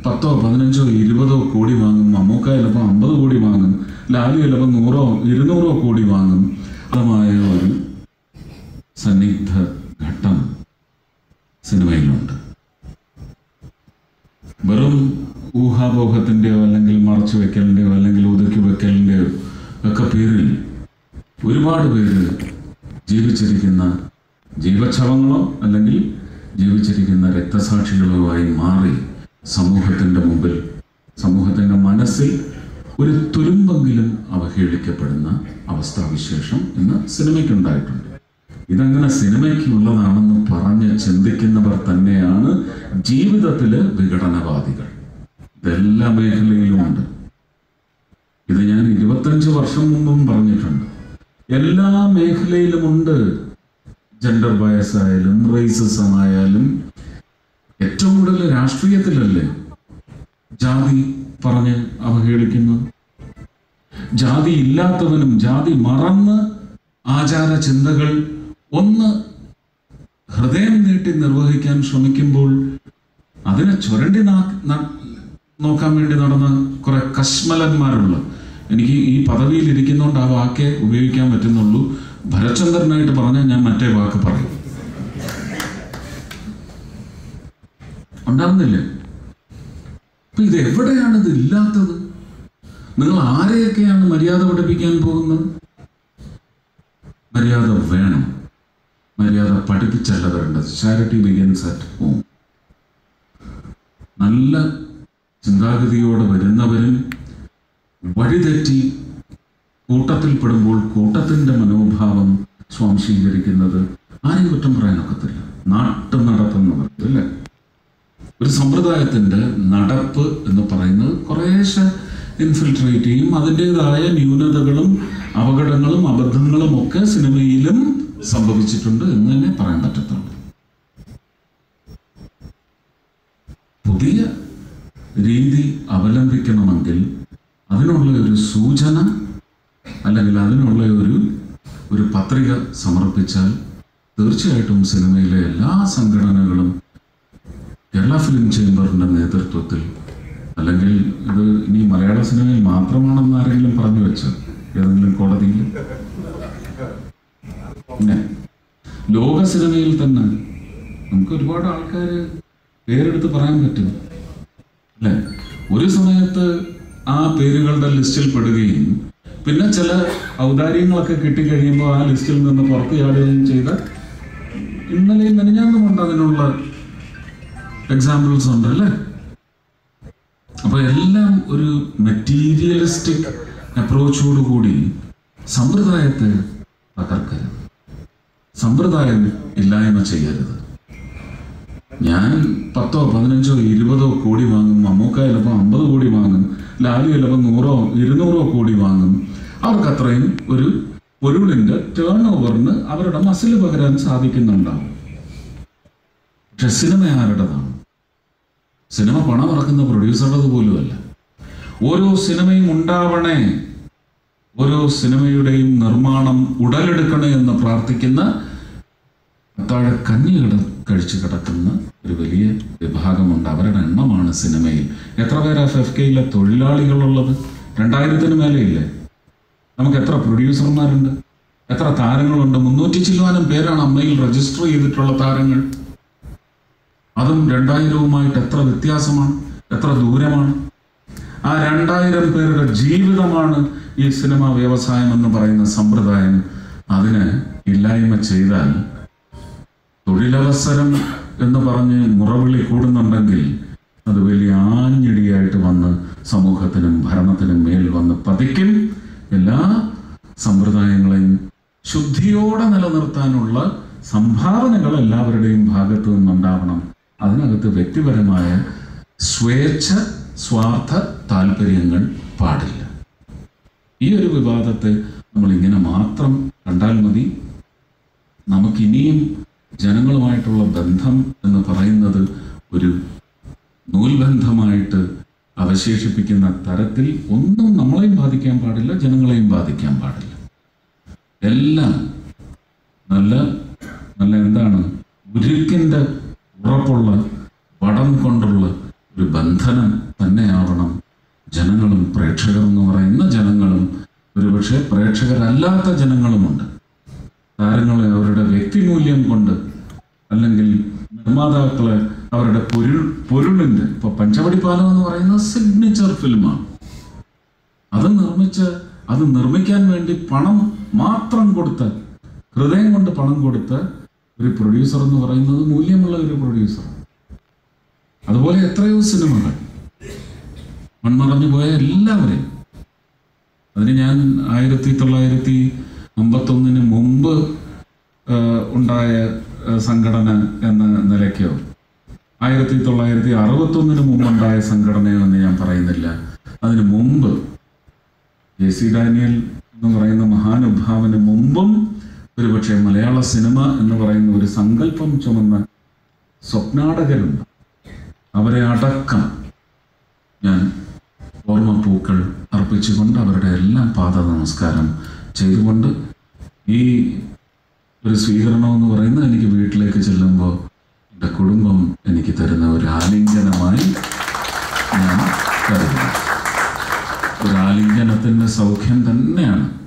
പത്തോ പതിനഞ്ചോ ഇരുപതോ കോടി വാങ്ങും മമ്മൂക്ക ചിലപ്പോൾ അമ്പത് കോടി വാങ്ങും ലാലു ചിലപ്പോൾ നൂറോ ഇരുന്നൂറോ കോടി വാങ്ങും അതുമായ ഒരു സന്നിഗ്ധ ഘട്ടം സിനിമയിലുണ്ട് വെറും ഊഹാപോഹത്തിൻ്റെയോ അല്ലെങ്കിൽ മറച്ചു വെക്കലിൻ്റെയോ അല്ലെങ്കിൽ ഒതുക്കി വെക്കലിൻ്റെയോ ഒക്കെ പേരിൽ ഒരുപാട് പേര് ജീവിച്ചിരിക്കുന്ന ജീവച്ഛവങ്ങളോ അല്ലെങ്കിൽ ജീവിച്ചിരിക്കുന്ന രക്തസാക്ഷികളോ ആയി മാറി സമൂഹത്തിൻ്റെ മുമ്പിൽ സമൂഹത്തിൻ്റെ മനസ്സിൽ ഒരു തുരുമ്പെങ്കിലും അവഹേളിക്കപ്പെടുന്ന അവസ്ഥാവിശേഷം ഇന്ന് സിനിമയ്ക്കുണ്ടായിട്ടുണ്ട് ഇതങ്ങനെ സിനിമയ്ക്കുള്ളതാണെന്ന് പറഞ്ഞ് ചിന്തിക്കുന്നവർ തന്നെയാണ് ജീവിതത്തില് വിഘടനവാദികൾ ഇതെല്ലാ മേഖലയിലും ഉണ്ട് ഇത് ഞാൻ ഇരുപത്തഞ്ച് വർഷം മുമ്പും പറഞ്ഞിട്ടുണ്ട് എല്ലാ മേഖലയിലുമുണ്ട് ജെൻഡർ ബയസ് ആയാലും റേസിസം ആയാലും ഏറ്റവും കൂടുതൽ രാഷ്ട്രീയത്തിലല്ലേ ജാതി പറഞ്ഞ് അവഹേളിക്കുന്നത് ജാതി ഇല്ലാത്തവനും ജാതി മറന്ന് ആചാര ചിന്തകൾ ഒന്ന് ഹൃദയം നീട്ടി നിർവഹിക്കാൻ ശ്രമിക്കുമ്പോൾ അതിനെ ചുരണ്ടി നാ- ന- നോക്കാൻ വേണ്ടി നടന്ന കുറെ കശ്മലന്മാരുള്ള എനിക്ക് ഈ പദവിയിൽ ഇരിക്കുന്നതുകൊണ്ട് ആ വാക്കേ ഉപയോഗിക്കാൻ പറ്റുന്നുള്ളൂ ഭരചന്ദ്രനായിട്ട് പറഞ്ഞാൽ ഞാൻ മറ്റേ വാക്ക് പറയും ഉണ്ടാവുന്നില്ലേ അപ്പൊ ഇത് എവിടെയാണ് ഇത് ഇല്ലാത്തത് നിങ്ങൾ ആരെയൊക്കെയാണ് മര്യാദ പഠിപ്പിക്കാൻ പോകുന്നത് മര്യാദ വേണം മര്യാദ പഠിപ്പിച്ചല്ല വരേണ്ടത് ചാരിറ്റി ബിഗിൻസ് അറ്റ് ഹോം നല്ല ചിന്താഗതിയോടെ വരുന്നവരും വഴിതെറ്റി കൂട്ടത്തിൽപ്പെടുമ്പോൾ കൂട്ടത്തിന്റെ മനോഭാവം സ്വാംശീകരിക്കുന്നത് ആരെയും കുറ്റം പറയാനൊക്കത്തില്ല നാട്ടു നടത്തുന്നവർ അല്ലേ ഒരു സമ്പ്രദായത്തിന്റെ നടപ്പ് എന്ന് പറയുന്നത് കുറേശ്ശെ ഇൻഫിൽട്രേറ്റ് ചെയ്യും അതിൻ്റെതായ ന്യൂനതകളും അപകടങ്ങളും അബദ്ധങ്ങളും ഒക്കെ സിനിമയിലും സംഭവിച്ചിട്ടുണ്ട് എന്ന് തന്നെ പറയാൻ പറ്റത്തുള്ളൂ പുതിയ രീതി അവലംബിക്കണമെങ്കിൽ അതിനുള്ള ഒരു സൂചന അല്ലെങ്കിൽ അതിനുള്ള ഒരു ഒരു പത്രിക സമർപ്പിച്ചാൽ തീർച്ചയായിട്ടും സിനിമയിലെ എല്ലാ സംഘടനകളും കേരള ഫിലിം ചേംബറിന്റെ നേതൃത്വത്തിൽ അല്ലെങ്കിൽ ഇത് ഇനി മലയാള സിനിമയിൽ മാത്രമാണെന്ന് ആരെങ്കിലും പറഞ്ഞു വെച്ചോ ഏതെങ്കിലും കോടതിയിൽ പിന്നെ ലോക സിനിമയിൽ തന്നെ നമുക്ക് ഒരുപാട് ആൾക്കാർ പേരെടുത്ത് പറയാൻ പറ്റും അല്ലേ ഒരു സമയത്ത് ആ പേരുകളുടെ ലിസ്റ്റിൽ പെടുകയും പിന്നെ ചില ഔദാര്യങ്ങളൊക്കെ കിട്ടിക്കഴിയുമ്പോൾ ആ ലിസ്റ്റിൽ നിന്ന് പുറത്തു ചാടുകയും ചെയ്ത ഇന്നലെയും മെനഞ്ഞാന്നുമുണ്ട് അതിനുള്ള എക്സാമ്പിൾസ് ഉണ്ട് അല്ലേ അപ്പൊ എല്ലാം ഒരു മെറ്റീരിയലിസ്റ്റിക് അപ്രോച്ചോടുകൂടി സമ്പ്രദായത്തെ തകർക്കരുത് സമ്പ്രദായം ഇല്ലായ്മ ചെയ്യരുത് ഞാൻ പത്തോ പതിനഞ്ചോ ഇരുപതോ കോടി വാങ്ങും മമ്മൂക്ക ചിലപ്പോൾ അമ്പത് കോടി വാങ്ങും ലാലു ചിലപ്പോൾ നൂറോ ഇരുന്നൂറോ കോടി വാങ്ങും അവർക്ക് അത്രയും ഒരു പൊരുളിന്റെ ടേൺ ഓവറിന് അവരുടെ മസിൽ പകരാൻ സാധിക്കുന്നുണ്ടാവും പക്ഷെ സിനിമ ആരുടേതാണ് സിനിമ പണം ഇറക്കുന്ന പ്രൊഡ്യൂസറുടേത് പോലുമല്ല ഓരോ സിനിമയും ഉണ്ടാവണേ ഓരോ സിനിമയുടെയും നിർമ്മാണം ഉടലെടുക്കണേ എന്ന് പ്രാർത്ഥിക്കുന്ന താഴെ കഞ്ഞി കിട കഴിച്ച് കിടക്കുന്ന ഒരു വലിയ വിഭാഗമുണ്ട് അവരുടെ എണ്ണമാണ് സിനിമയിൽ എത്ര പേരാ എഫ് കെയിലെ തൊഴിലാളികളുള്ളത് രണ്ടായിരത്തിന് മേലെയില്ലേ നമുക്ക് എത്ര പ്രൊഡ്യൂസർമാരുണ്ട് എത്ര താരങ്ങളുണ്ട് മുന്നൂറ്റി ചില്ലുവാനും പേരാണ് അമ്മയിൽ രജിസ്റ്റർ ചെയ്തിട്ടുള്ള താരങ്ങൾ അതും രണ്ടായിരവുമായിട്ട് എത്ര വ്യത്യാസമാണ് എത്ര ദൂരമാണ് ആ രണ്ടായിരം പേരുടെ ജീവിതമാണ് ഈ സിനിമാ വ്യവസായം എന്ന് പറയുന്ന സമ്പ്രദായം അതിന് ഇല്ലായ്മ ചെയ്താൽ തൊഴിലവസരം എന്ന് പറഞ്ഞ് മുറവിളി കൂടുന്നുണ്ടെങ്കിൽ അത് വലിയ ആഞ്ഞിടിയായിട്ട് വന്ന് സമൂഹത്തിനും ഭരണത്തിനും മേൽ വന്ന് പതിക്കും എല്ലാ സമ്പ്രദായങ്ങളെയും ശുദ്ധിയോടെ നിലനിർത്താനുള്ള സംഭാവനകൾ എല്ലാവരുടെയും ഭാഗത്തു നിന്നുണ്ടാവണം അതിനകത്ത് വ്യക്തിപരമായ സ്വേച്ഛ സ്വാർത്ഥ താല്പര്യങ്ങൾ പാടില്ല ഈ ഒരു വിവാദത്തെ നമ്മൾ ഇങ്ങനെ മാത്രം കണ്ടാൽ മതി നമുക്കിനിയും ജനങ്ങളുമായിട്ടുള്ള ബന്ധം എന്ന് പറയുന്നത് ഒരു നൂൽബന്ധമായിട്ട് അവശേഷിപ്പിക്കുന്ന തരത്തിൽ ഒന്നും നമ്മളെയും ബാധിക്കാൻ പാടില്ല ജനങ്ങളെയും ബാധിക്കാൻ പാടില്ല എല്ലാം നല്ല നല്ല എന്താണ് ഉരുക്കിൻ്റെ ഉറപ്പുള്ള വടം കൊണ്ടുള്ള ഒരു ബന്ധം ബന്ധനം തന്നെയാവണം ജനങ്ങളും പ്രേക്ഷകർ എന്ന് പറയുന്ന ജനങ്ങളും ഒരുപക്ഷെ പ്രേക്ഷകരല്ലാത്ത ജനങ്ങളുമുണ്ട് താരങ്ങളെ അവരുടെ വ്യക്തിമൂല്യം കൊണ്ട് അല്ലെങ്കിൽ നിർമ്മാതാക്കളെ അവരുടെ പൊരുൾ പൊരുളിന്റെ ഇപ്പൊ പഞ്ചവടി പാലം എന്ന് പറയുന്ന സിഗ്നേച്ചർ ഫിലിമാണ് അത് നിർമ്മിച്ച് അത് നിർമ്മിക്കാൻ വേണ്ടി പണം മാത്രം കൊടുത്ത് ഹൃദയം കൊണ്ട് പണം കൊടുത്ത് ഒരു പ്രൊഡ്യൂസർ എന്ന് പറയുന്നത് മൂല്യമുള്ള ഒരു പ്രൊഡ്യൂസർ അതുപോലെ എത്രയോ സിനിമകൾ മൺമറഞ്ഞു പോയ എല്ലാവരെയും അതിന് ഞാൻ ആയിരത്തി തൊള്ളായിരത്തി അമ്പത്തൊന്നിന് മുമ്പ് ആ, ഉണ്ടായ ആ, സംഘടന എന്ന നിലയ്ക്കോ ആയിരത്തി തൊള്ളായിരത്തി അറുപത്തൊന്നിന് മുമ്പുണ്ടായ സംഘടനയോ എന്ന് ഞാൻ പറയുന്നില്ല അതിന് മുമ്പ് ജെ സി ഡാനിയൽ എന്ന് പറയുന്ന മഹാനുഭാവന് മുമ്പും ഒരുപക്ഷെ മലയാള സിനിമ എന്ന് പറയുന്ന ഒരു സങ്കല്പം ചുമന്ന സ്വപ്നാടകരുണ്ട് അവരെ അടക്കം ഞാൻ ഓർമ്മപ്പൂക്കൾ അർപ്പിച്ചുകൊണ്ട് അവരുടെ എല്ലാം പാദ നമസ്കാരം ചെയ്തുകൊണ്ട് ഈ ഒരു സ്വീകരണം എന്ന് പറയുന്നത് എനിക്ക് വീട്ടിലേക്ക് ചെല്ലുമ്പോൾ എൻ്റെ കുടുംബം എനിക്ക് തരുന്ന ഒരു ആലിംഗനമായി ഞാൻ കരുതുന്നു ഒരു ആലിംഗനത്തിൻ്റെ സൗഖ്യം തന്നെയാണ്